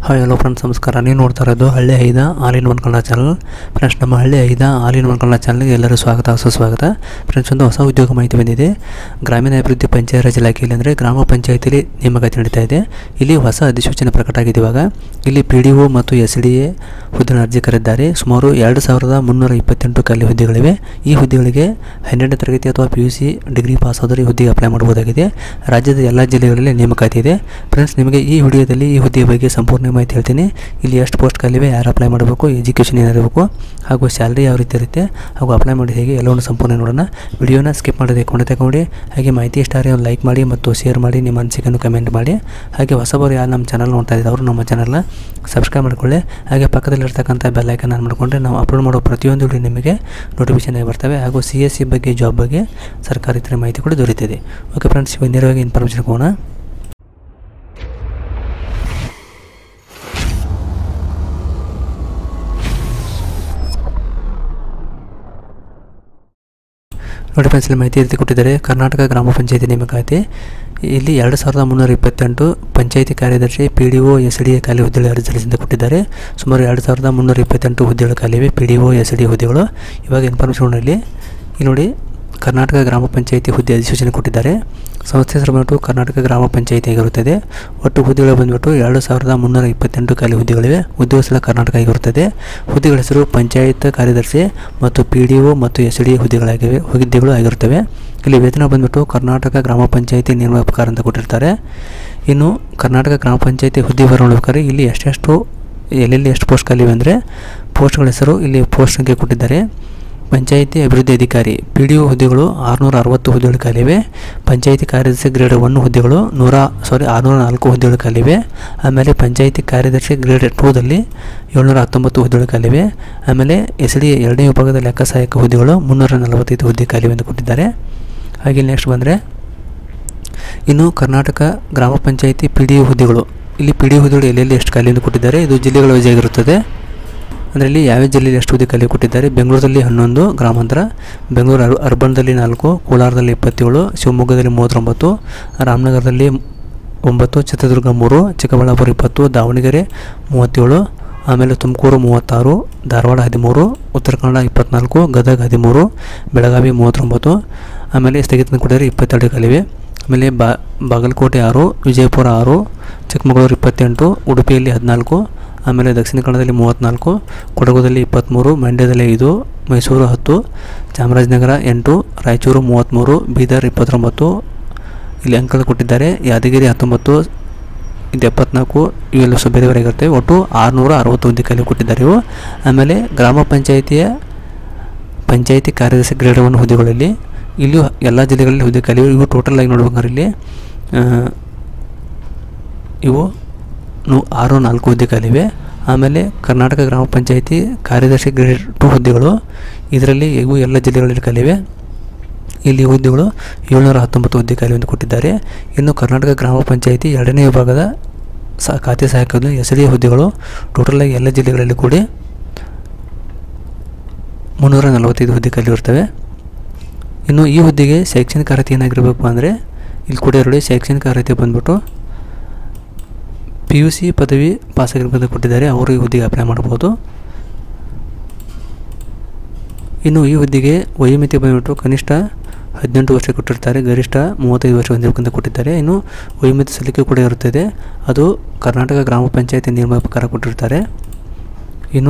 hi hello friends ನಮಸ್ಕಾರ ನೀವು ನೋಡ್ತಾ ಇರೋದು ಹಳ್ಳಿ ಐದ all in one Kannada channel friends ನಮ್ಮ ಹಳ್ಳಿ ಐದ ಆಲ್ ಇನ್ ಒನ್ ಕನ್ನಡ ಚಾನಲ್ಗೆ ಎಲ್ಲರೂ ಸ್ವಾಗತ ಸುಸ್ವಾಗತ ಫ್ರೆಂಡ್ಸ್ ಒಂದು ಹೊಸ ಉದ್ಯೋಗ ಮಾಹಿತಿ ಬಂದಿದೆ ಗ್ರಾಮೀಣ ಅಭಿವೃದ್ಧಿ ಪಂಚಾಯತ್ ರಾಜ್ ಇಲಾಖೆಯಲ್ಲಿ ಅಂದರೆ ಗ್ರಾಮ ಪಂಚಾಯತಿಯಲ್ಲಿ ನೇಮಕಾತಿ ನಡೀತಾ ಇದೆ ಇಲ್ಲಿ ಹೊಸ ಅಧಿಸೂಚನೆ ಪ್ರಕಟ ಆಗಿದೆ ಇವಾಗ ಇಲ್ಲಿ ಪಿ ಡಿ ಒ ಮತ್ತು ಎಸ್ ಡಿ ಎ ಹುದ್ದೆನ ಅರ್ಜಿ ಕರೆದಿದ್ದಾರೆ ಸುಮಾರು ಎರಡು ಸಾವಿರದ ಮುನ್ನೂರ ಇಪ್ಪತ್ತೆಂಟು ಖಾಲಿ ಹುದ್ದೆಗಳಿವೆ ಈ ಹುದ್ದೆಗಳಿಗೆ ಹನ್ನೆರಡನೇ ತರಗತಿ ಅಥವಾ P U C degree pass ಆದರೂ ಈ ಹುದ್ದೆಗೆ ಅಪ್ಲೈ ಮಾಡಬಹುದಾಗಿದೆ ರಾಜ್ಯದ ಎಲ್ಲ ಜಿಲ್ಲೆಗಳಲ್ಲಿ ನೇಮಕಾತಿ ಇದೆ ಫ್ರೆಂಡ್ಸ್ ನಿಮಗೆ ಈ ವಿಡಿಯೋದಲ್ಲಿ ಈ ಹುದ್ದೆಯ ಬಗ್ಗೆ ಸಂಪೂರ್ಣ ಮಾಹಿತಿ ಹೇಳ್ತೀನಿ ಇಲ್ಲಿ ಎಷ್ಟು ಪೋಸ್ಟ್ ಖಾಲಿವೆ ಯಾರು ಅಪ್ಲೈ ಮಾಡಬೇಕು ಎಜುಕೇಷನ್ ಏನಿರಬೇಕು ಹಾಗೂ ಸ್ಯಾಲ್ರಿ ಯಾವ ರೀತಿ ಇರುತ್ತೆ ಹಾಗೂ ಅಪ್ಲೈ ಮಾಡಿ ಹೇಗೆ ಎಲ್ಲವನ್ನು ಸಂಪೂರ್ಣ ನೋಡೋಣ ವಿಡಿಯೋನ ಸ್ಕಿಪ್ ಮಾಡದೆ ಕೊಂಡು ತಗೊಂಡು ಹಾಗೆ ಮಾಹಿತಿ ಇಷ್ಟ ಆದರೆ ಒಂದು ಲೈಕ್ ಮಾಡಿ ಮತ್ತು ಶೇರ್ ಮಾಡಿ ನಿಮ್ಮ ಅನಿಸಿಕೆಯನ್ನು ಕಮೆಂಟ್ ಮಾಡಿ ಹಾಗೆ ಹೊಸಬರು ಯಾರು ನಮ್ಮ ಚಾನಲ್ ನೋಡ್ತಾ ಇದ್ದಾರೆ ಅವರು ನಮ್ಮ ಚಾನಲ್ನ ಸಬ್ಸ್ಕ್ರೈಬ್ ಮಾಡ್ಕೊಳ್ಳಿ ಹಾಗೆ ಪಕ್ಕದಲ್ಲಿರ್ತಕ್ಕಂಥ ಬೆಲ್ ಐಕನ್ ಆನ್ ಮಾಡಿಕೊಂಡ್ರೆ ನಾವು ಅಪ್ಲೋಡ್ ಮಾಡೋ ಪ್ರತಿಯೊಂದು ವಿಡಿಯೋ ನಿಮಗೆ ನೋಟಿಫಿಕೇಶನ್ ಆಗಿ ಬರ್ತವೆ ಹಾಗೂ ಸಿ ಎಸ್ ಸಿ ಬಗ್ಗೆ ಜಾಬ್ ಬಗ್ಗೆ ಸರ್ಕಾರಿ ಇತರ ಮಾಹಿತಿ ಕೂಡ ದೊರೆಯುತ್ತದೆ ಓಕೆ ಫ್ರೆಂಡ್ಸ್ ಇವಾಗ ನೇರವಾಗಿ ಇನ್ಫಾರ್ಮೇಷನ್ ಹೋಗೋಣ ನೋಡಿ ಫ್ರೆಂಡ್ಸ್ ಇಲ್ಲಿ ಮಾಹಿತಿ ರೀತಿ ಕೊಟ್ಟಿದ್ದಾರೆ ಕರ್ನಾಟಕ ಗ್ರಾಮ ಪಂಚಾಯತಿ ನೇಮಕಾತಿ ಇಲ್ಲಿ ಎರಡು ಸಾವಿರದ ಮುನ್ನೂರ ಇಪ್ಪತ್ತೆಂಟು ಪಂಚಾಯತಿ ಕಾರ್ಯದರ್ಶಿ P D O S D A ಖಾಲಿ ಹುದ್ದೆಗಳು ಅರ್ಜಿ ಸಲ್ಲಿಸಿಂದ ಕೊಟ್ಟಿದ್ದಾರೆ ಸುಮಾರು ಎರಡು ಸಾವಿರದ ಮುನ್ನೂರ ಇಪ್ಪತ್ತೆಂಟು ಹುದ್ದೆಗಳು ಖಾಲಿವೆ P D O S D ಹುದ್ದೆಗಳು ಇವಾಗ ಇನ್ಫಾರ್ಮೇಷನ್ ಇಲ್ಲಿ ಇಲ್ಲಿ ನೋಡಿ ಕರ್ನಾಟಕ ಗ್ರಾಮ ಪಂಚಾಯತಿ ಹುದ್ದೆ ಅಧಿಸೂಚನೆ ಕೊಟ್ಟಿದ್ದಾರೆ ಸಂಸ್ಥೆ ಹೆಸರು ಬಂದ್ಬಿಟ್ಟು ಕರ್ನಾಟಕ ಗ್ರಾಮ ಪಂಚಾಯತಿ ಆಗಿರುತ್ತದೆ ಒಟ್ಟು ಹುದ್ದೆಗಳು ಬಂದ್ಬಿಟ್ಟು ಎರಡು ಸಾವಿರದ ಮುನ್ನೂರ ಇಪ್ಪತ್ತೆಂಟು ಖಾಲಿ ಹುದ್ದೆಗಳಿವೆ ಉದ್ಯೋಗ ಸ್ಥಳ ಕರ್ನಾಟಕ ಆಗಿರುತ್ತದೆ ಹುದ್ದೆಗಳ ಹೆಸರು ಪಂಚಾಯತ್ ಕಾರ್ಯದರ್ಶಿ ಮತ್ತು ಪಿ ಡಿ ಒ ಮತ್ತು ಎಸ್ ಡಿ ಹುದ್ದೆಗಳಾಗಿವೆ ಹುದ್ದೆಗಳು ಆಗಿರುತ್ತವೆ ಇಲ್ಲಿ ವೇತನ ಬಂದ್ಬಿಟ್ಟು ಕರ್ನಾಟಕ ಗ್ರಾಮ ಪಂಚಾಯತಿ ನಿರ್ಮಾಪಕಾರ ಅಂತ ಕೊಟ್ಟಿರ್ತಾರೆ ಇನ್ನು ಕರ್ನಾಟಕ ಗ್ರಾಮ ಪಂಚಾಯತಿ ಹುದ್ದೆ ವಿವರ ನೋಡ್ಬೇಕಾದ್ರೆ ಇಲ್ಲಿ ಎಷ್ಟೆಷ್ಟು ಎಲ್ಲೆಲ್ಲಿ ಎಷ್ಟು ಪೋಸ್ಟ್ ಖಾಲಿವೆ ಅಂದರೆ ಪೋಸ್ಟ್ಗಳ ಹೆಸರು ಇಲ್ಲಿ ಪೋಸ್ಟ್ ಸಂಖ್ಯೆ ಕೊಟ್ಟಿದ್ದಾರೆ ಪಂಚಾಯಿತಿ ಅಭಿವೃದ್ಧಿ ಅಧಿಕಾರಿ ಪಿ ಡಿ ಒ ಹುದ್ದೆಗಳು ಆರುನೂರ ಅರವತ್ತು ಹುದ್ದೆಗಳು ಖಾಲಿವೆ ಪಂಚಾಯಿತಿ ಕಾರ್ಯದರ್ಶಿ ಗ್ರೇಡ್ ಒನ್ ಹುದ್ದೆಗಳು ನೂರ ಸಾರಿ ಆರುನೂರ ನಾಲ್ಕು ಹುದ್ದೆಗಳು ಖಾಲಿವೆ ಆಮೇಲೆ ಪಂಚಾಯಿತಿ ಕಾರ್ಯದರ್ಶಿ ಗ್ರೇಡ್ ಟೂದಲ್ಲಿ ಏಳ್ನೂರ ಹತ್ತೊಂಬತ್ತು ಹುದ್ದೆಗಳು ಖಾಲಿವೆ ಆಮೇಲೆ ಎಸ್ ಡಿ ಎರಡನೇ ವಿಭಾಗದ ಲೆಕ್ಕ ಸಹಾಯಕ ಹುದ್ದೆಗಳು ಮುನ್ನೂರ ನಲವತ್ತೈದು ಹುದ್ದೆ ಖಾಲಿವೆ ಎಂದು ಕೊಟ್ಟಿದ್ದಾರೆ ಹಾಗೆ ನೆಕ್ಸ್ಟ್ ಬಂದರೆ ಇನ್ನು ಕರ್ನಾಟಕ ಗ್ರಾಮ ಪಂಚಾಯಿತಿ ಪಿ ಡಿ ಹುದ್ದೆಗಳು ಇಲ್ಲಿ ಪಿ ಡಿ ಹುದ್ದೆಗಳು ಎಲ್ಲೆಲ್ಲಿ ಎಷ್ಟು ಖಾಲಿ ಎಂದು ಕೊಟ್ಟಿದ್ದಾರೆ ಇದು ಜಿಲ್ಲೆಗಳ ವೈಸ್ ಆಗಿರುತ್ತದೆ ಅಂದರೆ ಇಲ್ಲಿ ಯಾವ್ಯಾವ ಜಿಲ್ಲೆಯಲ್ಲಿ ಎಷ್ಟು ಹುದ್ದೆ ಖಾಲಿ ಕೊಟ್ಟಿದ್ದಾರೆ ಬೆಂಗಳೂರಲ್ಲಿ ಹನ್ನೊಂದು ಗ್ರಾಮಾಂತರ ಬೆಂಗಳೂರು ಅರ್ ಅರ್ಬನ್ದಲ್ಲಿ ನಾಲ್ಕು ಕೋಲಾರದಲ್ಲಿ ಇಪ್ಪತ್ತೇಳು ಶಿವಮೊಗ್ಗದಲ್ಲಿ ಮೂವತ್ತೊಂಬತ್ತು ರಾಮನಗರದಲ್ಲಿ ಒಂಬತ್ತು ಚಿತ್ರದುರ್ಗ ಮೂರು ಚಿಕ್ಕಬಳ್ಳಾಪುರ ಇಪ್ಪತ್ತು ದಾವಣಗೆರೆ ಮೂವತ್ತೇಳು ಆಮೇಲೆ ತುಮಕೂರು ಮೂವತ್ತಾರು ಧಾರವಾಡ ಹದಿಮೂರು ಉತ್ತರ ಕನ್ನಡ ಇಪ್ಪತ್ನಾಲ್ಕು ಗದಗ ಹದಿಮೂರು ಬೆಳಗಾವಿ ಮೂವತ್ತೊಂಬತ್ತು ಆಮೇಲೆ ಸ್ಥಗಿತ ಕೊಟ್ಟಿದ್ದಾರೆ ಇಪ್ಪತ್ತೆರಡು ಖಾಲಿವೆ ಆಮೇಲೆ ಬಾ ಬಾಗಲಕೋಟೆ ಆರು ವಿಜಯಪುರ ಆರು ಚಿಕ್ಕಮಗಳೂರು ಇಪ್ಪತ್ತೆಂಟು ಉಡುಪಿಯಲ್ಲಿ ಹದಿನಾಲ್ಕು ಆಮೇಲೆ ದಕ್ಷಿಣ ಕನ್ನಡದಲ್ಲಿ ಮೂವತ್ತ್ನಾಲ್ಕು ಕೊಡಗುದಲ್ಲಿ ಇಪ್ಪತ್ತ್ಮೂರು ಮಂಡ್ಯದಲ್ಲಿ ಐದು ಮೈಸೂರು ಹತ್ತು ಚಾಮರಾಜನಗರ ಎಂಟು ರಾಯಚೂರು ಮೂವತ್ತ್ಮೂರು ಬೀದರ್ ಇಪ್ಪತ್ತೊಂಬತ್ತು ಇಲ್ಲಿ ಅಂಕಲ್ ಕೊಟ್ಟಿದ್ದಾರೆ ಯಾದಗಿರಿ ಹತ್ತೊಂಬತ್ತು ಇದು ಎಪ್ಪತ್ನಾಲ್ಕು ಇವೆಲ್ಲ ಸೊ ಬೇರೆ ಬೇರೆ ಆಗಿರ್ತವೆ ಒಟ್ಟು ಆರುನೂರ ಅರವತ್ತು ಹುದ್ದೆ ಖಾಲಿ ಕೊಟ್ಟಿದ್ದಾರೆ ಇವು ಆಮೇಲೆ ಗ್ರಾಮ ಪಂಚಾಯಿತಿಯ ಪಂಚಾಯಿತಿ ಕಾರ್ಯದರ್ಶಿ ಗ್ರೇಡ್ ಒನ್ ಹುದ್ದೆಗಳಲ್ಲಿ ಇಲ್ಲಿಯೂ ಎಲ್ಲ ಜಿಲ್ಲೆಗಳಲ್ಲಿ ಹುದ್ದೆ ಖಾಲಿ ಇವು ಟೋಟಲ್ ಆಗಿ ನೋಡ್ಬೇಕಾದ್ರೆ ಇಲ್ಲಿ ಇವು ನು ಆರು ನಾಲ್ಕು ಹುದ್ದೆ ಖಾಲಿವೆ ಆಮೇಲೆ ಕರ್ನಾಟಕ ಗ್ರಾಮ ಪಂಚಾಯಿತಿ ಕಾರ್ಯದರ್ಶಿ ಗ್ರೇಡ್ ಟು ಹುದ್ದೆಗಳು ಇದರಲ್ಲಿ ಇವು ಎಲ್ಲ ಜಿಲ್ಲೆಗಳಲ್ಲಿ ಖಾಲಿವೆ ಇಲ್ಲಿ ಹುದ್ದೆಗಳು ಏಳ್ನೂರ ಹತ್ತೊಂಬತ್ತು ಹುದ್ದೆ ಖಾಲಿ ಎಂದು ಕೊಟ್ಟಿದ್ದಾರೆ ಇನ್ನು ಕರ್ನಾಟಕ ಗ್ರಾಮ ಪಂಚಾಯಿತಿ ಎರಡನೇ ವಿಭಾಗದ ಸ ಖಾತೆ ಸಹಾಯಕರು ಎಸ್ ಡಿ ಹುದ್ದೆಗಳು ಟೋಟಲಾಗಿ ಎಲ್ಲ ಜಿಲ್ಲೆಗಳಲ್ಲಿ ಕೂಡಿ ಮುನ್ನೂರ ನಲವತ್ತೈದು ಹುದ್ದೆ ಖಾಲಿ ಇರ್ತವೆ ಇನ್ನು ಈ ಹುದ್ದೆಗೆ ಶೈಕ್ಷಣಿಕ ಅರ್ಹತೆ ಏನಾಗಿರಬೇಕು ಅಂದರೆ ಇಲ್ಲಿ ಕೂಡ ಎರಡು ಶೈಕ್ಷಣಿಕ ಅರ್ಹತೆ ಬಂದ್ಬಿಟ್ಟು ಪಿ ಯು ಸಿ ಪದವಿ ಪಾಸಾಗಿರ್ಬೋದು ಕೊಟ್ಟಿದ್ದಾರೆ ಅವರು ಈ ಹುದ್ದೆಗೆ ಅಪ್ಲೈ ಮಾಡ್ಬೋದು ಇನ್ನು ಈ ಹುದ್ದೆಗೆ ವಯೋಮಿತಿ ಬಂದ್ಬಿಟ್ಟು ಕನಿಷ್ಠ ಹದಿನೆಂಟು ವರ್ಷ ಕೊಟ್ಟಿರ್ತಾರೆ ಗರಿಷ್ಠ ಮೂವತ್ತೈದು ವರ್ಷ ಹೊಂದಿರಬೇಕಂತ ಕೊಟ್ಟಿದ್ದಾರೆ ಇನ್ನು ವಯೋಮಿತಿ ಸಲ್ಲಿಕೆ ಕೂಡ ಇರುತ್ತದೆ ಅದು ಕರ್ನಾಟಕ ಗ್ರಾಮ ಪಂಚಾಯತಿ ನಿರ್ಮಾಪಕರ ಕೊಟ್ಟಿರ್ತಾರೆ ಇನ್ನು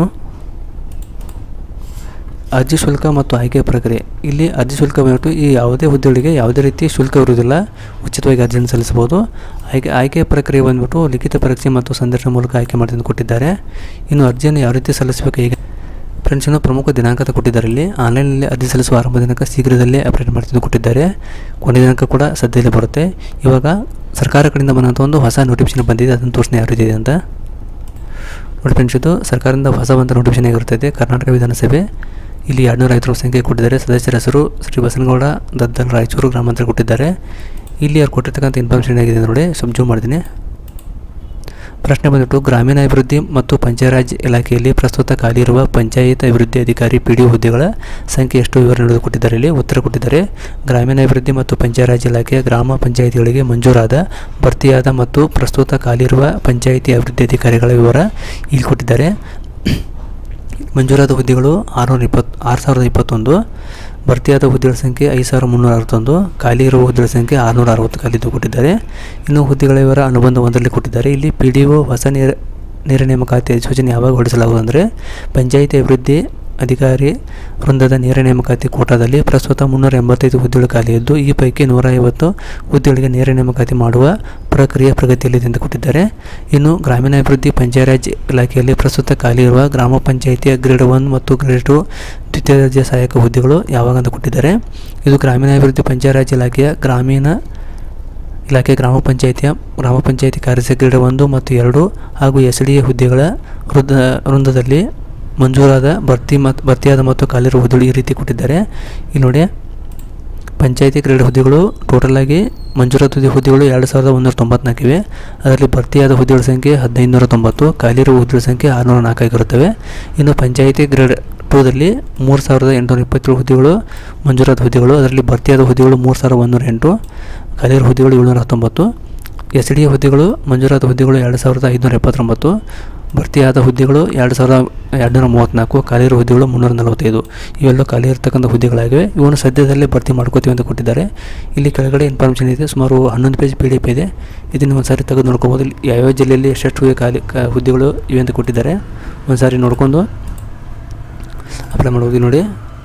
ಅರ್ಜಿ ಶುಲ್ಕ ಮತ್ತು ಆಯ್ಕೆ ಪ್ರಕ್ರಿಯೆ ಇಲ್ಲಿ ಅರ್ಜಿ ಶುಲ್ಕ ಬಂದ್ಬಿಟ್ಟು ಈ ಯಾವುದೇ ಹುದ್ದೆಗಳಿಗೆ ಯಾವುದೇ ರೀತಿ ಶುಲ್ಕ ಇರುವುದಿಲ್ಲ ಉಚಿತವಾಗಿ ಅರ್ಜಿಯನ್ನು ಸಲ್ಲಿಸಬಹುದು ಆಯ್ಕೆ ಆಯ್ಕೆ ಪ್ರಕ್ರಿಯೆ ಬಂದ್ಬಿಟ್ಟು ಲಿಖಿತ ಪರೀಕ್ಷೆ ಮತ್ತು ಸಂದರ್ಶನ ಮೂಲಕ ಆಯ್ಕೆ ಮಾಡಿ ಕೊಟ್ಟಿದ್ದಾರೆ ಇನ್ನು ಅರ್ಜಿಯನ್ನು ಯಾವ ರೀತಿ ಸಲ್ಲಿಸಬೇಕು ಹೇಗೆ ಫ್ರೆಂಡ್ಸ್ ಇನ್ನು ಪ್ರಮುಖ ದಿನಾಂಕ ಕೊಟ್ಟಿದ್ದಾರೆ ಇಲ್ಲಿ ಆನ್ಲೈನಲ್ಲಿ ಅರ್ಜಿ ಸಲ್ಲಿಸುವ ಆರಂಭ ದಿನಾಂಕ ಶೀಘ್ರದಲ್ಲೇ ಅಪ್ಡೇಟ್ ಮಾಡ್ತಿದ್ದು ಕೊಟ್ಟಿದ್ದಾರೆ ಕೊನೆಯ ದಿನಾಂಕ ಕೂಡ ಸದ್ಯದಲ್ಲೇ ಬರುತ್ತೆ ಇವಾಗ ಸರ್ಕಾರ ಕಡೆಯಿಂದ ಬಂದಂಥ ಒಂದು ಹೊಸ ನೋಟಿಫಿಕೇಶನ್ ಬಂದಿದೆ ಅದನ್ನು ತೋರಿಸ್ತಾ ಯಾವ ರೀತಿ ಇದೆ ಅಂತ ನೋಡಿ ಫ್ರೆಂಡ್ಸ್ ಇದು ಸರ್ಕಾರದಿಂದ ಹೊಸ ಬಂದ ನೋಟಿಫಿಕೇಶನ್ ಆಗಿರುತ್ತದೆ ಕರ್ನಾಟಕ ವಿಧಾನಸಭೆ ಇಲ್ಲಿ ಎರಡುನೂರ ಐವತ್ತು ಸಂಖ್ಯೆ ಕೊಟ್ಟಿದ್ದಾರೆ ಸದಸ್ಯರ ಹೆಸರು ಶ್ರೀ ಬಸನಗೌಡ ದದ್ದಲ್ ರಾಯಚೂರು ಗ್ರಾಮಾಂತರ ಕೊಟ್ಟಿದ್ದಾರೆ ಇಲ್ಲಿ ಅವ್ರು ಕೊಟ್ಟಿರ್ತಕ್ಕಂಥ ಇನ್ಫಾರ್ಮೇಷನ್ ಆಗಿದೆ ನೋಡಿ ಸ್ವಲ್ಪ ಜೂಮ್ ಮಾಡ್ತೀನಿ ಪ್ರಶ್ನೆ ಬಂದ್ಬಿಟ್ಟು ಗ್ರಾಮೀಣಾಭಿವೃದ್ಧಿ ಮತ್ತು ಪಂಚಾಯರಾಜ್ ಇಲಾಖೆಯಲ್ಲಿ ಪ್ರಸ್ತುತ ಖಾಲಿ ಇರುವ ಪಂಚಾಯತ್ ಅಭಿವೃದ್ಧಿ ಅಧಿಕಾರಿ ಪಿ ಡಿ ಹುದ್ದೆಗಳ ಸಂಖ್ಯೆ ಎಷ್ಟು ವಿವರ ನೀಡಲು ಕೊಟ್ಟಿದ್ದಾರೆ ಇಲ್ಲಿ ಉತ್ತರ ಕೊಟ್ಟಿದ್ದಾರೆ ಗ್ರಾಮೀಣಾಭಿವೃದ್ಧಿ ಮತ್ತು ಪಂಚಾಯರಾಜ್ ಇಲಾಖೆಯ ಗ್ರಾಮ ಪಂಚಾಯಿತಿಗಳಿಗೆ ಮಂಜೂರಾದ ಭರ್ತಿಯಾದ ಮತ್ತು ಪ್ರಸ್ತುತ ಖಾಲಿ ಇರುವ ಪಂಚಾಯಿತಿ ಅಭಿವೃದ್ಧಿ ಅಧಿಕಾರಿಗಳ ವಿವರ ಇಲ್ಲಿ ಕೊಟ್ಟಿದ್ದಾರೆ ಮಂಜೂರಾದ ಹುದ್ದೆಗಳು ಆರುನೂರ ಇಪ್ಪತ್ತು ಆರು ಸಾವಿರದ ಇಪ್ಪತ್ತೊಂದು ಭರ್ತಿಯಾದ ಹುದ್ದೆಗಳ ಸಂಖ್ಯೆ ಐದು ಸಾವಿರ ಮುನ್ನೂರ ಅರವತ್ತೊಂದು ಖಾಲಿ ಇರುವ ಹುದ್ದೆಗಳ ಸಂಖ್ಯೆ ಆರುನೂರ ಅರವತ್ತು ಖಾಲಿದ್ದು ಕೊಟ್ಟಿದ್ದಾರೆ ಇನ್ನು ಹುದ್ದೆಗಳ ವಿವರ ಅನುಬಂಧ ಒಂದರಲ್ಲಿ ಕೊಟ್ಟಿದ್ದಾರೆ ಇಲ್ಲಿ ಪಿ ಡಿ ಒ ಹೊಸ ನೇರ ನೇರ ನೇಮಕಾತಿ ಅಧಿಸೂಚನೆ ಯಾವಾಗ ಹೊರಡಿಸಲಾಗುವುದು ಅಂದರೆ ಪಂಚಾಯಿತಿ ಅಭಿವೃದ್ಧಿ ಅಧಿಕಾರಿ ವೃಂದದ ನೇರ ನೇಮಕಾತಿ ಕೋಟಾದಲ್ಲಿ ಪ್ರಸ್ತುತ ಮುನ್ನೂರ ಎಂಬತ್ತೈದು ಹುದ್ದೆಗಳು ಖಾಲಿಯಿದ್ದು ಈ ಪೈಕಿ ನೂರ ಐವತ್ತು ಹುದ್ದೆಗಳಿಗೆ ನೇರ ನೇಮಕಾತಿ ಮಾಡುವ ಪ್ರಕ್ರಿಯೆ ಪ್ರಗತಿಯಲ್ಲಿದೆ ಎಂದು ಕೊಟ್ಟಿದ್ದಾರೆ ಇನ್ನು ಗ್ರಾಮೀಣಾಭಿವೃದ್ಧಿ ಪಂಚಾಯರಾಜ್ ಇಲಾಖೆಯಲ್ಲಿ ಪ್ರಸ್ತುತ ಖಾಲಿ ಇರುವ ಗ್ರಾಮ ಪಂಚಾಯಿತಿಯ ಗ್ರೇಡ್ ಒನ್ ಮತ್ತು ಗ್ರೇಡ್ ಟು ದ್ವಿತೀಯ ದರ್ಜೆ ಸಹಾಯಕ ಹುದ್ದೆಗಳು ಯಾವಾಗ ಅಂತ ಕೊಟ್ಟಿದ್ದಾರೆ ಇದು ಗ್ರಾಮೀಣಾಭಿವೃದ್ಧಿ ಪಂಚಾಯರಾಜ್ ಇಲಾಖೆಯ ಗ್ರಾಮೀಣ ಇಲಾಖೆ ಗ್ರಾಮ ಪಂಚಾಯಿತಿಯ ಗ್ರಾಮ ಪಂಚಾಯಿತಿ ಕಾರ್ಯ ಗ್ರೇಡ್ ಒಂದು ಮತ್ತು ಎರಡು ಹಾಗೂ ಎಸ್ ಡಿ ಎ ಹುದ್ದೆಗಳ ವೃದ್ಧ ವೃಂದದಲ್ಲಿ ಮಂಜೂರಾದ ಭರ್ತಿ ಮತ್ತು ಭರ್ತಿಯಾದ ಮತ್ತು ಖಾಲಿರುವ ಹುದ್ದೆಗಳು ಈ ರೀತಿ ಕೊಟ್ಟಿದ್ದಾರೆ ಇಲ್ಲಿ ನೋಡಿ ಪಂಚಾಯಿತಿ ಗ್ರೇಡ್ ಹುದ್ದೆಗಳು ಟೋಟಲಾಗಿ ಮಂಜೂರಾದ ಹುದ್ದೆ ಹುದ್ದೆಗಳು ಎರಡು ಸಾವಿರದ ಒಂದೂರ ತೊಂಬತ್ನಾಲ್ಕಿವೆ ಅದರಲ್ಲಿ ಭರ್ತಿಯಾದ ಹುದ್ದೆಗಳ ಸಂಖ್ಯೆ ಹದಿನೈದು ನೂರ ತೊಂಬತ್ತು ಖಾಲಿರುವ ಹುದ್ದೆಗಳ ಸಂಖ್ಯೆ ಆರುನೂರ ನಾಲ್ಕಾಗಿರುತ್ತವೆ ಇನ್ನು ಪಂಚಾಯಿತಿ ಗ್ರೇಡ್ ಟೂದಲ್ಲಿ ಮೂರು ಸಾವಿರದ ಎಂಟುನೂರ ಇಪ್ಪತ್ತೇಳು ಹುದ್ದೆಗಳು ಮಂಜೂರಾದ ಹುದ್ದೆಗಳು ಅದರಲ್ಲಿ ಭರ್ತಿಯಾದ ಹುದ್ದೆಗಳು ಮೂರು ಸಾವಿರದ ಒಂದೂರ ಎಂಟು ಖಾಲಿರುವ ಹುದ್ದೆಗಳು ಏಳ್ನೂರ ಹತ್ತೊಂಬತ್ತು ಎಸ್ ಡಿ ಎ ಹುದ್ದೆಗಳು ಮಂಜೂರಾದ ಹುದ್ದೆಗಳು ಎರಡು ಸಾವಿರದ ಐದುನೂರ ಎಪ್ಪತ್ತೊಂಬತ್ತು ಭರ್ತಿಯಾದ ಹುದ್ದೆಗಳು ಎರಡು ಸಾವಿರದ ಎರಡುನೂರ ಮೂವತ್ತ್ನಾಲ್ಕು ಖಾಲಿರುವ ಹುದ್ದೆಗಳು ಮುನ್ನೂರ ನಲವತ್ತೈದು ಇವೆಲ್ಲ ಖಾಲಿ ಇರತಕ್ಕಂಥ ಹುದ್ದೆಗಳಾಗಿವೆ ಇವನ್ನು ಸದ್ಯದಲ್ಲೇ ಭರ್ತಿ ಮಾಡ್ಕೋತೀವಿ ಅಂತ ಕೊಟ್ಟಿದ್ದಾರೆ ಇಲ್ಲಿ ಕೆಳಗಡೆ ಇನ್ಫಾರ್ಮೇಷನ್ ಇದೆ ಸುಮಾರು ಹನ್ನೊಂದು ಪೇಜ್ ಪಿ ಡಿ ಎಫ್ ಇದೆ ಇದನ್ನು ಒಂದು ಸಾರಿ ತೆಗೆದು ನೋಡ್ಕೋಬೋದು ಇಲ್ಲಿ ಯಾವ್ಯಾವ ಜಿಲ್ಲೆಯಲ್ಲಿ ಎಷ್ಟೆಷ್ಟು ಖಾಲಿ ಕ ಹುದ್ದೆಗಳು ಇವೆ ಅಂತ ಕೊಟ್ಟಿದ್ದಾರೆ ಒಂದು ಸಾರಿ ನೋಡ್ಕೊಂಡು ಅಪ್ಲೈ ಮಾಡ್ಬೋದು ನೋಡಿ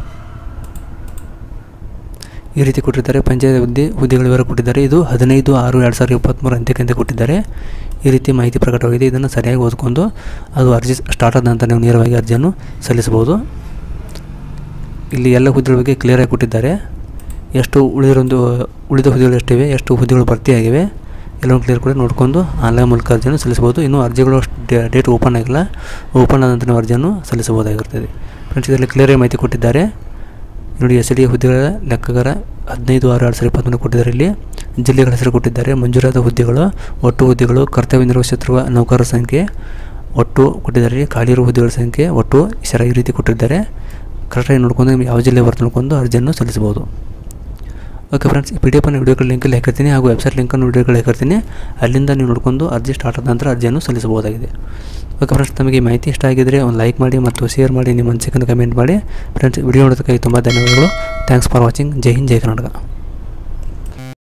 ಈ ರೀತಿ ಕೊಟ್ಟಿರ್ತಾರೆ ಪಂಚಾಯತ್ ಹುದ್ದೆ ಹುದ್ದೆಗಳ ವಿವರ ಕೊಟ್ಟಿದ್ದಾರೆ ಇದು ಹದಿನೈದು ಆರು ಎರಡು ಸಾವಿರದ ಇಪ್ಪತ್ತ್ಮೂರು ಅಂತ್ಯಕ್ಕೆ ಕೊಟ್ಟಿದ್ದಾರೆ ಈ ರೀತಿ ಮಾಹಿತಿ ಪ್ರಕಟವಾಗಿದೆ ಇದನ್ನು ಸರಿಯಾಗಿ ಓದ್ಕೊಂಡು ಅದು ಅರ್ಜಿ ಸ್ಟಾರ್ಟ್ ಆದ ನಂತರ ನೀವು ನೇರವಾಗಿ ಅರ್ಜಿಯನ್ನು ಸಲ್ಲಿಸಬಹುದು ಇಲ್ಲಿ ಎಲ್ಲ ಹುದ್ದೆಗಳ ಬಗ್ಗೆ ಕ್ಲಿಯರಾಗಿ ಕೊಟ್ಟಿದ್ದಾರೆ ಎಷ್ಟು ಉಳಿದೊಂದು ಉಳಿದ ಹುದ್ದೆಗಳು ಎಷ್ಟಿವೆ ಎಷ್ಟು ಹುದ್ದೆಗಳು ಭರ್ತಿಯಾಗಿವೆ ಎಲ್ಲವನ್ನು ಕ್ಲಿಯರ್ ಕೂಡ ನೋಡಿಕೊಂಡು ಆನ್ಲೈನ್ ಮೂಲಕ ಅರ್ಜಿಯನ್ನು ಸಲ್ಲಿಸಬಹುದು ಇನ್ನು ಅರ್ಜಿಗಳು ಡೇಟ್ ಓಪನ್ ಆಗಿಲ್ಲ ಓಪನ್ ಆದ ನಂತರ ನೀವು ಅರ್ಜಿಯನ್ನು ಸಲ್ಲಿಸಬಹುದಾಗಿರ್ತದೆ ಫ್ರೆಂಡ್ಸ್ ಇದರಲ್ಲಿ ಕ್ಲಿಯರಾಗಿ ಮಾಹಿತಿ ಕೊಟ್ಟಿದ್ದಾರೆ ನೋಡಿ ಎಸ್ ಡಿ ಹುದ್ದೆಗಳ ಲೆಕ್ಕಗಾರ ಹದಿನೈದು ಆರು ಎರಡು ಸಾವಿರದ ಇಪ್ಪತ್ತ್ಮೂರು ಕೊಟ್ಟಿದ್ದಾರೆ ಇಲ್ಲಿ ಜಿಲ್ಲೆಗಳ ಹೆಸರು ಕೊಟ್ಟಿದ್ದಾರೆ ಮಂಜೂರಾದ ಹುದ್ದೆಗಳು ಒಟ್ಟು ಹುದ್ದೆಗಳು ಕರ್ತವ್ಯ ನಿರ್ವಹಿಸುತ್ತಿರುವ ನೌಕರರ ಸಂಖ್ಯೆ ಒಟ್ಟು ಕೊಟ್ಟಿದ್ದಾರೆ ಖಾಲಿ ಇರುವ ಹುದ್ದೆಗಳ ಸಂಖ್ಯೆ ಒಟ್ಟು ಸರ ಈ ರೀತಿ ಕೊಟ್ಟಿದ್ದಾರೆ ಕರೆಕ್ಟಾಗಿ ನೋಡ್ಕೊಂಡು ನಿಮ್ಗೆ ಯಾವ ಜಿಲ್ಲೆ ಬರ್ತು ನೋಡ್ಕೊಂಡು ಅರ್ಜಿಯನ್ನು ಸಲ್ಲಿಸಬಹುದು okay friends P D F ಅನ್ನು ವಿಡಿಯೋಗಳ ಲಿಂಕಲ್ಲಿ ಹಾಕಿರ್ತೀನಿ ಹಾಗೂ ವೆಬ್ಸೈಟ್ ಲಿಂಕನ್ನು ವಿಡಿಯೋಗಳು ಹಾಕಿರ್ತೀನಿ ಅಲ್ಲಿಂದ ನೀವು ನೋಡ್ಕೊಂಡು ಅರ್ಜಿ ಸ್ಟಾರ್ಟ್ ಆದ ನಂತರ ಅರ್ಜಿಯನ್ನು ಸಲ್ಲಿಸಬಹುದಾಗಿದೆ ಓಕೆ ಫ್ರೆಂಡ್ಸ್ ನಮಗೆ ಈ ಮಾಹಿತಿ ಇಷ್ಟ ಆಗಿದ್ದರೆ ಒಂದು ಲೈಕ್ ಮಾಡಿ ಮತ್ತು ಶೇರ್ ಮಾಡಿ ನಿಮ್ಮ ಅನಿಸಿಕೆಯನ್ನು ಕಮೆಂಟ್ ಮಾಡಿ ಫ್ರೆಂಡ್ಸ್ ವಿಡಿಯೋ ನೋಡೋದಕ್ಕಾಗಿ ತುಂಬ ಧನ್ಯವಾದಗಳು thanks for watching Jai Hind Jai Karnataka